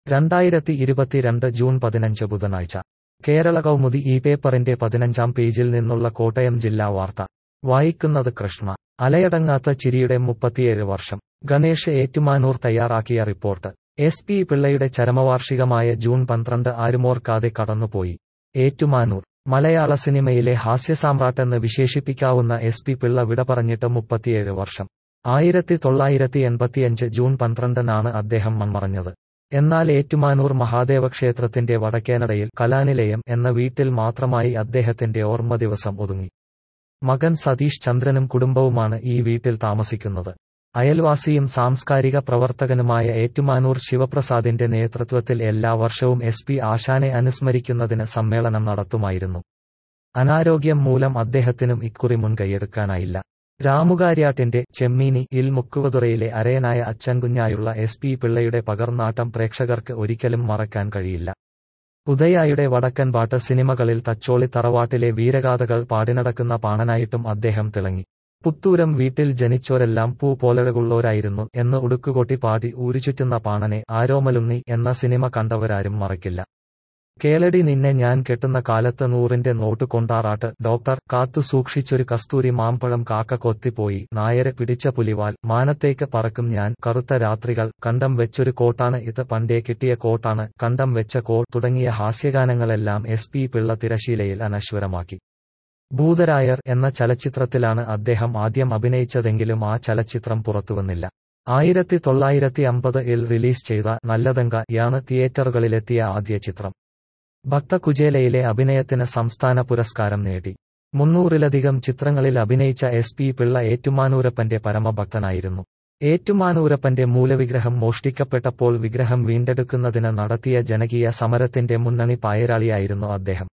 രണ്ടായിരത്തി ഇരുപത്തിരണ്ട് ജൂൺ പതിനഞ്ച് ബുധനാഴ്ച കേരള കൗമുദി ഈ പേപ്പറിന്റെ പതിനഞ്ചാം പേജിൽ നിന്നുള്ള കോട്ടയം ജില്ലാ വാർത്ത വായിക്കുന്നത് കൃഷ്ണ അലയടങ്ങാത്ത ചിരിയുടെ മുപ്പത്തിയേഴ് വർഷം ഗണേഷ് ഏറ്റുമാനൂർ തയ്യാറാക്കിയ റിപ്പോർട്ട് എസ് പി പിള്ളയുടെ ചരമവാർഷികമായ ജൂൺ പന്ത്രണ്ട് ആരുമോർക്കാതെ കടന്നുപോയി ഏറ്റുമാനൂർ മലയാള സിനിമയിലെ ഹാസ്യസാമ്രാട്ടെന്ന് വിശേഷിപ്പിക്കാവുന്ന എസ് പി പിള്ള വിട പറഞ്ഞിട്ട് മുപ്പത്തിയേഴ് വർഷം ആയിരത്തി തൊള്ളായിരത്തി എൺപത്തിയഞ്ച് ജൂൺ പന്ത്രണ്ടിനാണ് അദ്ദേഹം മൺമറഞ്ഞത് എന്നാൽ ഏറ്റുമാനൂർ മഹാദേവ ക്ഷേത്രത്തിന്റെ വടക്കേനടയിൽ കലാനിലയം എന്ന വീട്ടിൽ മാത്രമായി അദ്ദേഹത്തിന്റെ ഓർമ്മ ദിവസം ഒതുങ്ങി മകൻ സതീഷ് ചന്ദ്രനും കുടുംബവുമാണ് ഈ വീട്ടിൽ താമസിക്കുന്നത് അയൽവാസിയും സാംസ്കാരിക പ്രവർത്തകനുമായ ഏറ്റുമാനൂർ ശിവപ്രസാദിന്റെ നേതൃത്വത്തിൽ എല്ലാ വർഷവും എസ് പി ആശാനെ അനുസ്മരിക്കുന്നതിന് സമ്മേളനം നടത്തുമായിരുന്നു അനാരോഗ്യം മൂലം അദ്ദേഹത്തിനും ഇക്കുറി മുൻകൈയെടുക്കാനായില്ല രാമുകാര്യാട്ടിന്റെ ചെമ്മീനി ഇൽ മുക്കുവതുറയിലെ അരയനായ അച്ഛൻകുഞ്ഞായുള്ള എസ് പി പിള്ളയുടെ പകർന്നാട്ടം പ്രേക്ഷകർക്ക് ഒരിക്കലും മറക്കാൻ കഴിയില്ല ഉദയായുടെ വടക്കൻ പാട്ട് സിനിമകളിൽ തച്ചോളി തറവാട്ടിലെ വീരഗാഥകൾ പാടിനടക്കുന്ന പാണനായിട്ടും അദ്ദേഹം തിളങ്ങി പുത്തൂരം വീട്ടിൽ ജനിച്ചോരെല്ലാം പൂ പോലഴകുള്ളോരായിരുന്നു എന്ന് ഉടുക്കുകൊട്ടി പാടി ഊരുചുറ്റുന്ന പാണനെ ആരോമലുണ്ണി എന്ന സിനിമ കണ്ടവരാരും മറക്കില്ല കേളടി നിന്നെ ഞാൻ കെട്ടുന്ന കാലത്ത് നൂറിന്റെ നോട്ട് കൊണ്ടാറാട്ട് ഡോക്ടർ കാത്തു സൂക്ഷിച്ചൊരു കസ്തൂരി മാമ്പഴം കാക്ക കൊത്തിപ്പോയി നായരെ പിടിച്ച പുലിവാൽ മാനത്തേക്ക് പറക്കും ഞാൻ കറുത്ത രാത്രികൾ കണ്ടം വെച്ചൊരു കോട്ടാണ് ഇത് പണ്ടേ കിട്ടിയ കോട്ടാണ് കണ്ടം വെച്ച കോട്ട് തുടങ്ങിയ ഹാസ്യഗാനങ്ങളെല്ലാം എസ് പി പിള്ള തിരശീലയിൽ അനശ്വരമാക്കി ഭൂതരായർ എന്ന ചലച്ചിത്രത്തിലാണ് അദ്ദേഹം ആദ്യം അഭിനയിച്ചതെങ്കിലും ആ ചലച്ചിത്രം പുറത്തുവന്നില്ല ആയിരത്തി തൊള്ളായിരത്തി അമ്പത് ഇൽ റിലീസ് ചെയ്ത നല്ലതങ്ക യാണ് തിയേറ്ററുകളിലെത്തിയ ആദ്യ ചിത്രം ഭക്തകുചേലയിലെ അഭിനയത്തിന് സംസ്ഥാന പുരസ്കാരം നേടി മുന്നൂറിലധികം ചിത്രങ്ങളിൽ അഭിനയിച്ച എസ് പി പിള്ള ഏറ്റുമാനൂരപ്പന്റെ പരമഭക്തനായിരുന്നു ഏറ്റുമാനൂരപ്പന്റെ മൂലവിഗ്രഹം മോഷ്ടിക്കപ്പെട്ടപ്പോൾ വിഗ്രഹം വീണ്ടെടുക്കുന്നതിന് നടത്തിയ ജനകീയ സമരത്തിന്റെ മുന്നണി പായരാളിയായിരുന്നു അദ്ദേഹം